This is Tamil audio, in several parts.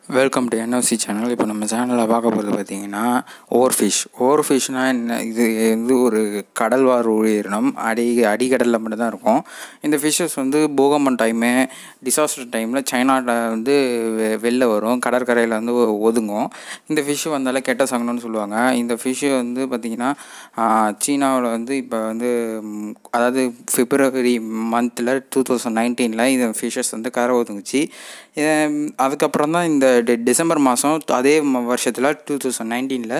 வெல்கம் டு என்ஓசி சேனல் இப்போ நம்ம சேனலில் பார்க்க போகிறது பார்த்தீங்கன்னா ஓவர் ஃபிஷ் ஓவர் ஃபிஷ்னால் என்ன இது வந்து ஒரு கடல்வாழ் உயிரினம் அடி அடிக்கடலில் மட்டும் தான் இருக்கும் இந்த ஃபிஷ்ஷஸ் வந்து பூகம்பம் டைமு டிசாஸ்டர் டைமில் சைனாவில் வந்து வெ- வெளில வரும் கடற்கரையில் வந்து ஒ- ஒதுங்கும் இந்த ஃபிஷ்ஷு வந்தாலே கெட்ட சங்கனம்னு சொல்லுவாங்க இந்த ஃபிஷ்ஷு வந்து பார்த்திங்கன்னா சீனாவில் வந்து இப்போ வந்து ம், அதாவது பிப்ரவரி மந்தில் டூ தௌசண்ட் நைன்டீனில் இந்த ஃபிஷ்ஷஸ் வந்து கரை ஒதுங்குச்சு இது, அதுக்கப்புறம் தான் இந்த டி டிசம்பர் மாதம் அதே வருஷத்தில் டூ தௌசண்ட் நைன்டீனில்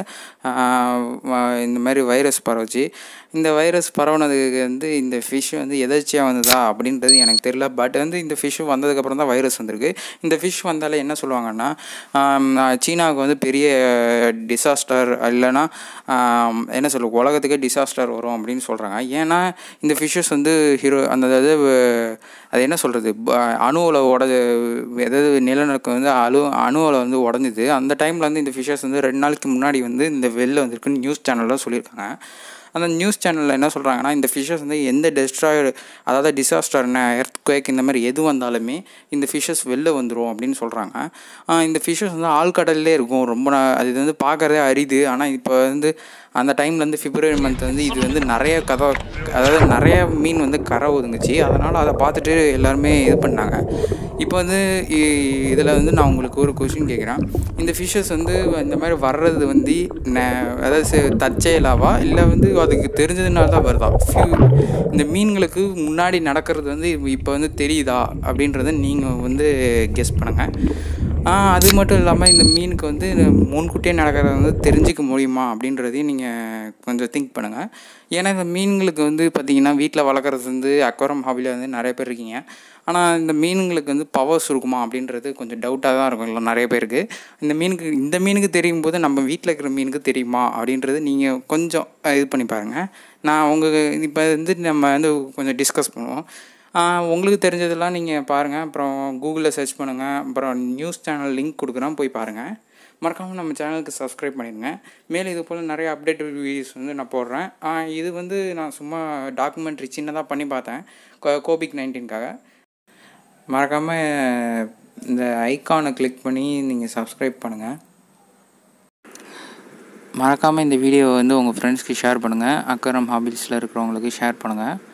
இந்த மாதிரி வைரஸ் பரவுச்சு இந்த வைரஸ் பரவுனதுக்கு வந்து இந்த ஃபிஷ் வந்து எதர்ச்சியாக வந்ததா அப்படின்றது எனக்கு தெரியல பட் வந்து இந்த ஃபிஷ் வந்ததுக்கப்புறம் தான் வைரஸ் வந்திருக்கு இந்த ஃபிஷ் வந்தாலே என்ன சொல்லுவாங்கன்னா ஆம், சீனாவுக்கு வந்து பெரிய டிசாஸ்டர் இல்லைன்னா ஆம், என்ன சொல்ல உலகத்துக்கே டிசாஸ்டர் வரும் அப்படின்னு சொல்கிறாங்க ஏன்னா இந்த ஃபிஷ்ஷஸ் வந்து ஹீரோ அந்த அதாவது வ- அது என்ன சொல்கிறது அணுவில் உட எதாவது நிலநடுக்கம் வந்து அணு அணுவில் வந்து உடஞ்சிது அந்த டைமில் வந்து இந்த ஃபிஷ்ஷஸ் வந்து ரெண்டு நாளைக்கு முன்னாடி வந்து இந்த வெளில வந்திருக்குன்னு நியூஸ் சேனலில் சொல்லியிருக்காங்க அந்த நியூஸ் சேனலில் என்ன சொல்கிறாங்கன்னா இந்த ஃபிஷ்ஷஸ் வந்து எந்த டெஸ்ட்ராய்டு அதாவது டிசாஸ்டர் எர்த் குவேக் இந்த மாதிரி எது வந்தாலுமே இந்த ஃபிஷ்ஷஸ் வெளில வந்துடும் அப்படின்னு சொல்கிறாங்க இந்த ஃபிஷ்ஷஸ் வந்து ஆழ்கடல்லே இருக்கும் ரொம்ப நா- அது வந்து பார்க்குறதே அரிது ஆனால் இப்போ வந்து அந்த டைம்லேருந்து பிப்ரவரி மந்த் வந்து இது வந்து நிறைய கதை அதாவது நிறைய மீன் வந்து கரை ஒதுங்குச்சு அதனால் அதை பார்த்துட்டு எல்லாருமே இது பண்ணாங்க இப்போ வந்து இதில் வந்து நான் உங்களுக்கு ஒரு கொஷின் கேட்குறேன் இந்த ஃபிஷ்ஷஸ் வந்து இந்த மாதிரி வர்றது வந்து ந- அதாவது செ- தற்செயலாவா இல்லை வந்து அதுக்கு தெரிஞ்சதுனால தான் வருதா ஃபியூ இந்த மீன்களுக்கு முன்னாடி நடக்கிறது வந்து இப்போ வந்து தெரியுதா அப்படின்றத நீங்கள் வந்து கெஸ் பண்ணுங்கள் அது மட்டும் இல்லாமல் இந்த மீனுக்கு வந்து முன்கூட்டியே நடக்கிறத வந்து தெரிஞ்சிக்க முடியுமா அப்படின்றதையும் நீங்கள் கொஞ்சம் திங்க் பண்ணுங்கள் ஏன்னா இந்த மீன்களுக்கு வந்து பார்த்திங்கன்னா வீட்டில் வளர்க்குறது வந்து அக்வரம் ஹாபியில் வந்து நிறைய பேர் இருக்கீங்க ஆனால் இந்த மீனுங்களுக்கு வந்து பவர்ஸ் இருக்குமா அப்படின்றது கொஞ்சம் டவுட்டாக தான் இருக்கும் இல்லை நிறைய பேருக்கு இந்த மீனுக்கு இந்த மீனுக்கு தெரியும் போது நம்ம வீட்டில் இருக்கிற மீனுக்கு தெரியுமா அப்படின்றது நீங்கள் கொஞ்சம் அஹ், இது பண்ணி பாருங்கள் நான் உங்களுக்கு இப்போ வந்து நம்ம வந்து கொஞ்சம் டிஸ்கஸ் பண்ணுவோம் ஆஹ் உங்களுக்கு தெரிஞ்சதெல்லாம் நீங்கள் பாருங்கள் அப்புறம் கூகுளில் சர்ச் பண்ணுங்கள் அப்புறம் நியூஸ் சேனல் லிங்க் கொடுக்குறேன் போய் பாருங்கள் மறக்காமல் நம்ம சேனலுக்கு சப்ஸ்கிரைப் பண்ணிடுங்க மேலும் இது போல் நிறைய அப்டேட் வீடியோஸ் வந்து நான் போடுறேன் ஆஹ் இது வந்து நான் சும்மா டாக்குமெண்ட்ரி சின்னதாக பண்ணி பார்த்தேன் கோவிட் நைன்டீன்காக மறக்காமல் இந்த ஐக்கானை கிளிக் பண்ணி நீங்கள் சப்ஸ்கிரைப் பண்ணுங்கள் மறக்காமல் இந்த வீடியோவை வந்து உங்கள் ஃப்ரெண்ட்ஸ்க்கு ஷேர் பண்ணுங்கள் அக்கரம் ஹாபில்ஸில் இருக்கிறவங்களுக்கு ஷேர் பண்ணுங்கள்